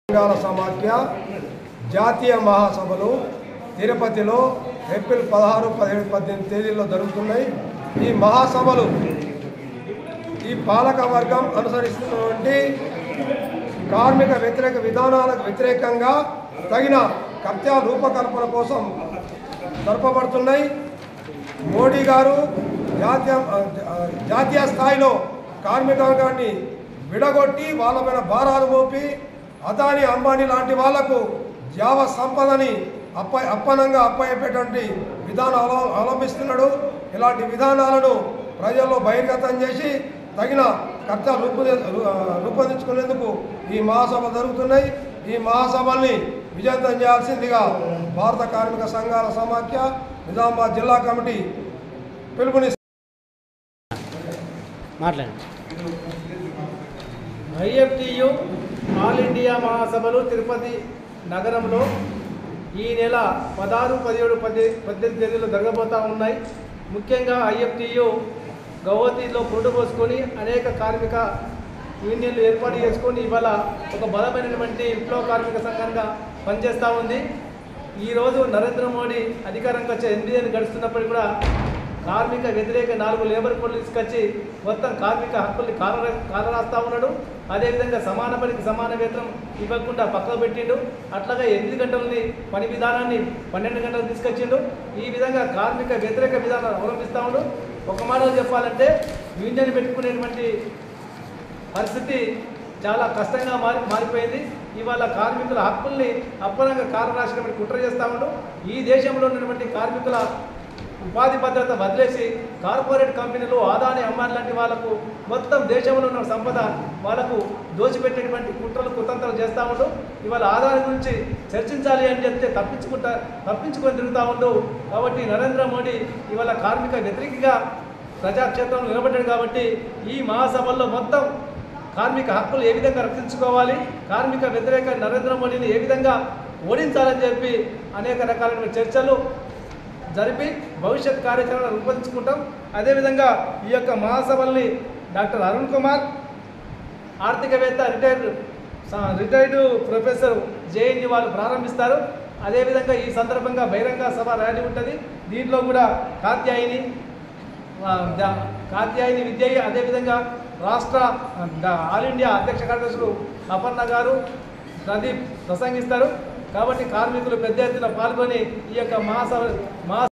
సంఘాల సమాఖ్య జాతీయ మహాసభలు తిరుపతిలో ఏప్రిల్ పదహారు పదిహేడు పద్దెనిమిది తేదీల్లో జరుగుతున్నాయి ఈ మహాసభలు ఈ పాలక వర్గం అనుసరిస్తున్నటువంటి కార్మిక వ్యతిరేక విధానాలకు వ్యతిరేకంగా తగిన కబ్జా రూపకల్పన కోసం జరపబడుతున్నాయి మోడీ గారు జాతీయ ఆ, జాతీయ స్థాయిలో కార్మిక వర్గాన్ని విడగొట్టి వాళ్ళ మీద భారాలు మోపి అదాని అంబానీ లాంటి వాళ్లకు జావ సంపదని అప్ప అప్పనంగా అప్పయ్యేటటువంటి విధానాలు అవలంబిస్తున్నాడు ఇలాంటి విధానాలను ప్రజల్లో బహిర్గతం చేసి తగిన కర్త రూపొంది ఆ, రూపొందించుకునేందుకు ఈ మహాసభ జరుగుతున్నాయి ఈ మహాసభల్ని విజయవంతం చేయాల్సిందిగా భారత కార్మిక సంఘాల సమాఖ్య నిజామాబాద్ జిల్లా కమిటీ పిలుపుని మాట్లాడండి ఐఎఫ్టియు ఆల్ ఇండియా మహాసభలు తిరుపతి నగరంలో ఈ నెల పదహారు పదిహేడు పది పద్దెనిమిది తేదీలో జరగబోతూ ఉన్నాయి ముఖ్యంగా ఐఎఫ్టియు గౌహతిలో పురుడు పోసుకొని అనేక కార్మిక యూనియన్లు ఏర్పాటు చేసుకొని ఇవాళ ఒక బలమైనటువంటి విప్లవ కార్మిక సంఘంగా పనిచేస్తూ ఉంది ఈరోజు నరేంద్ర మోడీ అధికారంకి వచ్చే ఎనిమిది ఏళ్ళు గడుస్తున్నప్పటికీ కూడా కార్మిక వ్యతిరేక నాలుగు లేబర్ కోడ్లు తీసుకొచ్చి మొత్తం కార్మిక హక్కుల్ని కాల కాలరాస్తా ఉన్నాడు అదేవిధంగా సమాన పనికి సమాన వేతనం ఇవ్వకుండా పక్కకు పెట్టిండు అట్లాగే ఎనిమిది గంటలని పని విధానాన్ని పన్నెండు గంటలు తీసుకొచ్చిండు ఈ విధంగా కార్మిక వ్యతిరేక విధానాలు అవలంబిస్తూ ఉండు ఒక మాటలో చెప్పాలంటే యూనియన్ పెట్టుకునేటువంటి పరిస్థితి చాలా కష్టంగా మారి మారిపోయింది ఇవాళ కార్మికుల హక్కుల్ని అప్పనంగా కాలరాశినటువంటి కుట్ర చేస్తా ఉండు ఈ దేశంలో ఉన్నటువంటి కార్మికుల ఉపాధి భద్రత వదిలేసి కార్పొరేట్ కంపెనీలు ఆదాని అమ్మాని లాంటి వాళ్ళకు మొత్తం దేశంలో ఉన్న సంపద వాళ్ళకు దోచిపెట్టేటువంటి కుట్రలు కుతంత్రాలు చేస్తూ ఉండు ఇవాళ ఆదాని గురించి చర్చించాలి అని చెప్తే తప్పించుకుంటా తప్పించుకొని తిరుగుతూ ఉండు కాబట్టి నరేంద్ర మోడీ ఇవాళ కార్మిక వ్యతిరేకిగా ప్రజాక్షేత్రంలో నిలబడ్డాడు కాబట్టి ఈ మహాసభల్లో మొత్తం కార్మిక హక్కులు ఏ విధంగా రక్షించుకోవాలి కార్మిక వ్యతిరేక నరేంద్ర మోడీని ఏ విధంగా ఓడించాలని చెప్పి అనేక రకాలైన చర్చలు జరిపి భవిష్యత్ కార్యాచరణ రూపొందించుకుంటాం అదేవిధంగా ఈ యొక్క మహాసభల్ని డాక్టర్ అరుణ్ కుమార్ ఆర్థికవేత్త రిటైర్డ్ స- రిటైర్డ్ ప్రొఫెసర్ జేఎన్యు వాళ్ళు ప్రారంభిస్తారు అదేవిధంగా ఈ సందర్భంగా బహిరంగ సభ ర్యాలీ ఉంటుంది దీంట్లో కూడా కాత్యాయిని ఆ, ద- కాత్యాయిని విద్య అదేవిధంగా రాష్ట్ర ఆ, ద- ఆల్ ఇండియా అధ్యక్ష కార్యదర్శులు అపర్ణ గారు ప్రదీప్ ప్రసంగిస్తారు కాబట్టి కార్మికులు పెద్ద ఎత్తున పాల్గొని ఈ యొక్క మహాసభ మహా